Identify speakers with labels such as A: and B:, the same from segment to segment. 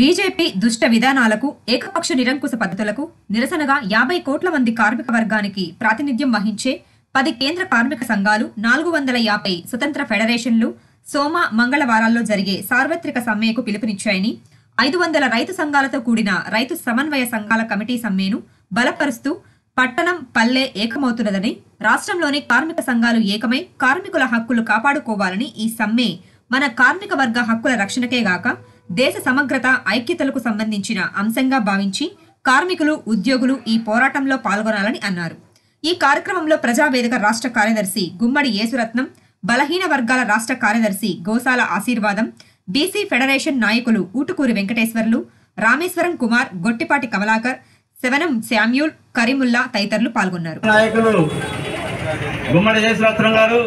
A: BJP దుష్ట విధానాలకు ఏకపక్ష నిరంకుశ పద్ధతులకు నిరసనగా యాభై కోట్ల మంది కార్మిక వర్గానికి ప్రాతినిధ్యం వహించే పది కేంద్ర కార్మిక సంఘాలు నాలుగు వందల యాభై స్వతంత్ర ఫెడరేషన్లు సోమ మంగళవారాల్లో జరిగే సార్వత్రిక సమ్మెకు పిలుపునిచ్చాయని ఐదు వందల రైతు సంఘాలతో కూడిన రైతు సమన్వయ సంఘాల కమిటీ సమ్మెను బలపరుస్తూ పట్టణం పల్లె ఏకమవుతున్నదని రాష్ట్రంలోని కార్మిక సంఘాలు ఏకమై కార్మికుల హక్కులు కాపాడుకోవాలని ఈ సమ్మె మన కార్మిక వర్గ హక్కుల రక్షణకే గాక దేశ సమగ్రత ఐక్యతలకు సంబంధించిన అంశంగా భావించి కార్మికులు ఉద్యోగులు ఈ పోరాటంలో పాల్గొనాలని అన్నారు ఈ కార్యక్రమంలో ప్రజావేదిక రాష్ట్ర కార్యదర్శి గుమ్మడి యేసురత్నం బలహీన వర్గాల రాష్ట్ర కార్యదర్శి గోసాల ఆశీర్వాదం బీసీ ఫెడరేషన్ నాయకులు ఊటుకూరి వెంకటేశ్వర్లు రామేశ్వరం కుమార్ గొట్టిపాటి కమలాకర్ శవనం శామ్యూల్ కరీముల్లా తదితరులు పాల్గొన్నారు
B: నాయకులు గుమ్మడి జయశ్రత్నం గారు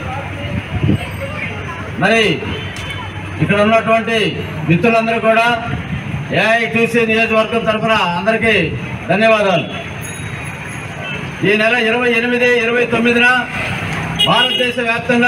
B: మరి ఇక్కడ ఉన్నటువంటి మిత్రులందరూ కూడా ఏఐటీసీ నియోజకవర్గం తరఫున అందరికీ ధన్యవాదాలు ఈ నెల ఇరవై ఎనిమిది ఇరవై తొమ్మిదిన భారతదేశ వ్యాప్తంగా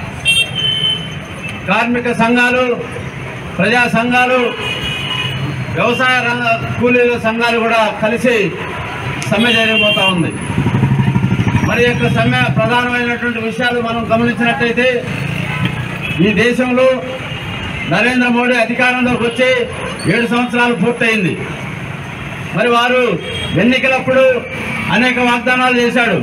B: కార్మిక సంఘాలు ప్రజా సంఘాలు వ్యవసాయ రంగ కూలీల సంఘాలు కూడా కలిసి సమ్మె జరగబోతా ఉంది మరి యొక్క సమ్మె ప్రధానమైనటువంటి విషయాలు మనం గమనించినట్టయితే ఈ దేశంలో నరేంద్ర మోడీ అధికారంలోకి వచ్చి ఏడు సంవత్సరాలు పూర్తయింది మరి వారు ఎన్నికలప్పుడు అనేక వాగ్దానాలు చేశాడు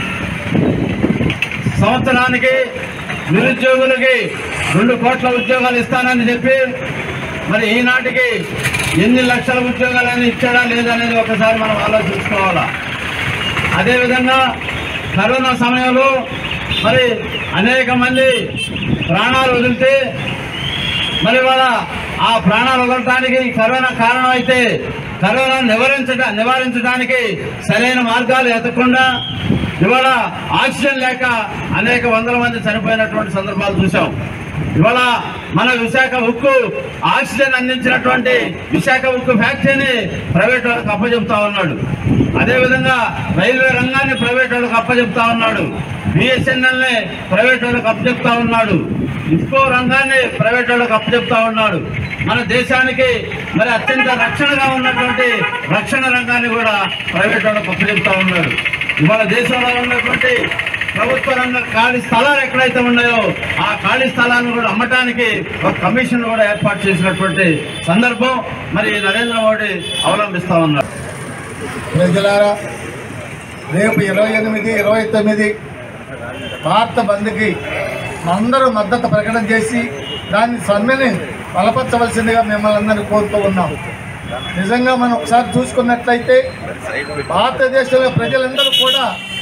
B: సంవత్సరానికి నిరుద్యోగులకి రెండు కోట్ల ఉద్యోగాలు ఇస్తానని చెప్పి మరి ఈనాటికి ఎన్ని లక్షల ఉద్యోగాలని ఇచ్చాడా లేదనేది ఒకసారి మనం ఆలోచించుకోవాలా అదేవిధంగా కరోనా సమయంలో మరి అనేక మంది ప్రాణాలు వదిలితే మరి వాళ్ళ ఆ ప్రాణాలు వదలటానికి కరోనా కారణం అయితే కరోనా నివారించట నివారించడానికి సరైన మార్గాలు ఎతకుండా ఇవాళ ఆక్సిజన్ లేక అనేక వందల మంది చనిపోయినటువంటి సందర్భాలు చూసాం ఇవాళ మన విశాఖ ఉక్కు ఆక్సిజన్ అందించినటువంటి విశాఖ ఉక్కు ఫ్యాక్టరీని ప్రైవేట్ వాళ్ళకి అప్పచెప్తా ఉన్నాడు అదేవిధంగా రైల్వే రంగాన్ని ప్రైవేట్ వాళ్ళకి అప్పచెప్తా ఉన్నాడు బిఎస్ఎన్ఎల్ ని ప్రైవేట్ వాళ్ళకి అప్పచెప్తా ఉన్నాడు ఇస్కో రంగాన్ని ప్రైవేట్ వాళ్ళకి అప్పచెప్తా ఉన్నాడు మన దేశానికి మరి అత్యంత రక్షణగా ఉన్నటువంటి రక్షణ రంగాన్ని కూడా ప్రైవేట్ వాళ్ళకి అప్పచెప్తా ఉన్నాడు ఇవాళ దేశంలో ఉన్నటువంటి ప్రభుత్వ రంగ ఖాళీ స్థలాలు ఎక్కడైతే ఉన్నాయో ఆ ఖాళీ స్థలాన్ని కూడా అమ్మటానికి ఒక కమిషన్ కూడా ఏర్పాటు చేసినటువంటి సందర్భం మరి నరేంద్ర మోడీ అవలంబిస్తా ఉన్నారు
C: ప్రజలారా రేపు ఇరవై ఎనిమిది ఇరవై తొమ్మిది భారత బంద్కి అందరూ మద్దతు ప్రకటన చేసి దాన్ని సమ్మెని బలపరచవలసిందిగా మిమ్మల్ని అందరినీ కోరుతూ ఉన్నాం నిజంగా మనం ఒకసారి చూసుకున్నట్లయితే భారతదేశంలో ప్రజలందరూ కూడా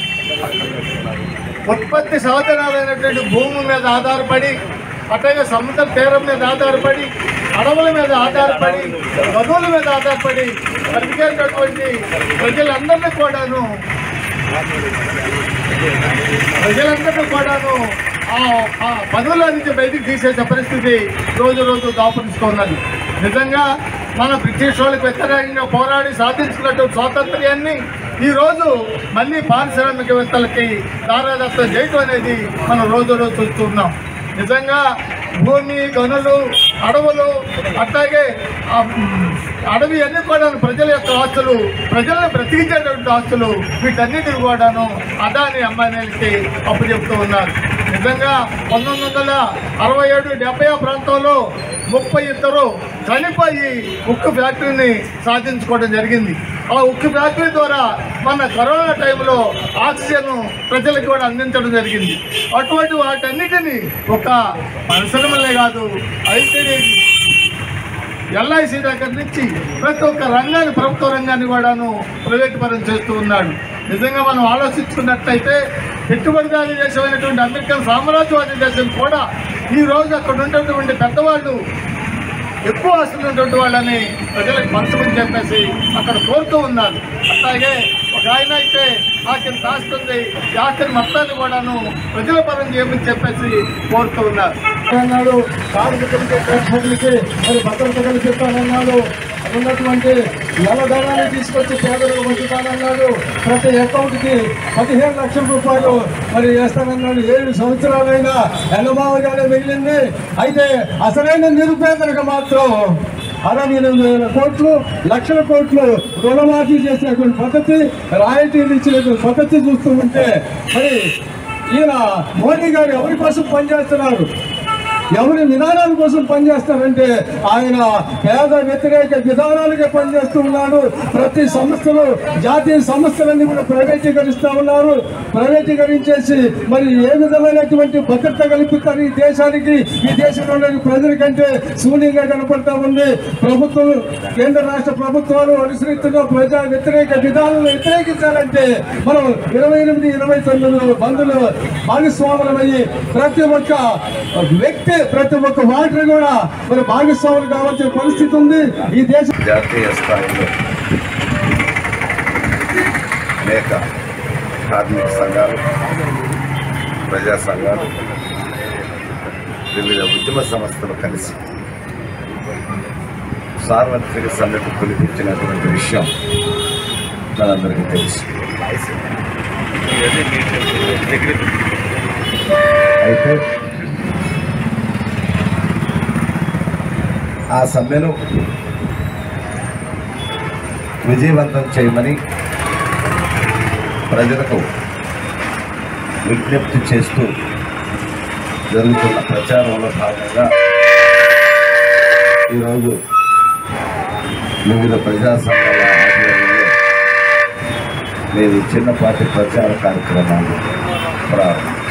C: ఉత్పత్తి సాధనాలైనటువంటి భూమి మీద ఆధారపడి అట్లాగే సముద్ర తీరం మీద ఆధారపడి అడవుల మీద ఆధారపడి నదుల మీద ఆధారపడి బతికేటటువంటి ప్రజలందరినీ కూడాను ప్రజలందరినీ కూడాను ఆ ఆ పనుల నుంచి బయటికి తీసేసే పరిస్థితి రోజు రోజు దాపురిస్తున్నది నిజంగా మన బ్రిటిష్ వాళ్ళకి వ్యతిరేకంగా పోరాడి సాధించుకున్నటువంటి స్వాతంత్ర్యాన్ని ఈ రోజు మళ్ళీ పారిశ్రామికవేత్తలకి దారాదత్తం చేయటం అనేది మనం రోజు రోజు చూస్తున్నాం నిజంగా భూమి గనులు అడవులు అట్లాగే ఆ, మ్, అడవి అన్ని కూడా ప్రజల యొక్క ఆస్తులు ప్రజలను బ్రతికించేటువంటి ఆస్తులు వీటన్నిటిని కూడాను అదాని అంబానీలకి అప్పు చెప్తూ ఉన్నారు నిజంగా పంతొమ్మిది వందల అరవై ఏడు డెబ్బై ప్రాంతంలో ముప్పై ఇద్దరు చనిపోయి ఉక్కు ఫ్యాక్టరీని సాధించుకోవడం జరిగింది ఆ ఉక్కు ఫ్యాక్టరీ ద్వారా మన కరోనా టైంలో ఆక్సిజన్ ప్రజలకు కూడా అందించడం జరిగింది అటువంటి వాటన్నిటిని ఒక పరిశ్రమలే కాదు ఐటీడీ ఎల్ఐసి దగ్గర నుంచి ప్రతి ఒక్క రంగాన్ని ప్రభుత్వ రంగాన్ని కూడాను ప్రైవేట్ పరం చేస్తూ ఉన్నాడు నిజంగా మనం ఆలోచించుకున్నట్లయితే పెట్టుబడిదారీ దేశమైనటువంటి అమెరికన్ సామ్రాజ్యవాది దేశం కూడా ఈ రోజు అక్కడ ఉన్నటువంటి పెద్దవాళ్ళు ఎక్కువ వస్తున్నటువంటి వాళ్ళని ప్రజలకు పంచమని చెప్పేసి అక్కడ కోరుతూ ఉన్నారు అట్లాగే ఒక ఆయన అయితే ఆఖరి దాస్తుంది ఈ ఆఖరి మొత్తాన్ని కూడాను ప్రజల పరం చేయమని చెప్పేసి కోరుతూ ఉన్నారు అన్నాడు కార్మికులకి ట్రాన్స్పోర్ట్లకి మరి భద్రత కల్పిస్తానన్నాడు ఉన్నటువంటి నల్లధనాన్ని తీసుకొచ్చి పేదలకు పంచుతానన్నాడు ప్రతి అకౌంట్కి పదిహేను లక్షల రూపాయలు మరి వేస్తానన్నాడు ఏడు సంవత్సరాలైనా ఎన్నమావగానే మిగిలింది అయితే అసలైన నిరుపేదలకు మాత్రం
D: అరవై ఎనిమిది వేల కోట్లు లక్షల కోట్లు రుణమాఫీ చేసినటువంటి పద్ధతి రాయల్టీలు ఇచ్చినటువంటి పద్ధతి చూస్తూ ఉంటే మరి ఈయన మోడీ గారు ఎవరి కోసం పనిచేస్తున్నారు ఎవరి నిదానాల కోసం పనిచేస్తారంటే ఆయన పేద వ్యతిరేక విధానాలుగా పనిచేస్తూ ఉన్నాడు ప్రతి సంస్థలు జాతీయ సంస్థలన్నీ కూడా ప్రైవేటీకరిస్తూ ఉన్నారు ప్రైవేటీకరించేసి మరి ఏ విధమైనటువంటి భద్రత కల్పిస్తారు ఈ దేశానికి ఈ దేశంలోని ప్రజలకంటే శూన్యంగా కనపడతా ఉంది ప్రభుత్వం కేంద్ర రాష్ట్ర ప్రభుత్వాలు అనుసరిస్తున్న ప్రజా వ్యతిరేక విధానాలను వ్యతిరేకించాలంటే మనం ఇరవై ఎనిమిది ఇరవై తొమ్మిది బంధులు భాగస్వాములమయ్యి ప్రతి ఒక్క వ్యక్తి ప్రతి ఒక్క వాటర్ కూడా మరి భాగస్వాములు కావాల్సిన పరిస్థితి ఉంది ఈ దేశం
E: జాతీయ స్థాయిలో అనేక కార్మిక సంఘాలు ప్రజా సంఘాలు వివిధ ఉద్యమ సంస్థలు కలిసి సార్వత్రిక సమ్మెకు పిలిపించినటువంటి విషయం మనందరికీ తెలుసు అయితే ఆ సమ్మెను విజయవంతం చేయమని ప్రజలకు విజ్ఞప్తి చేస్తూ జరుగుతున్న ప్రచారంలో భాగంగా ఈరోజు వివిధ ప్రజా సంఘాల ఆధ్వర్యంలో మేము చిన్నపాటి ప్రచార కార్యక్రమాలు ప్రారంభం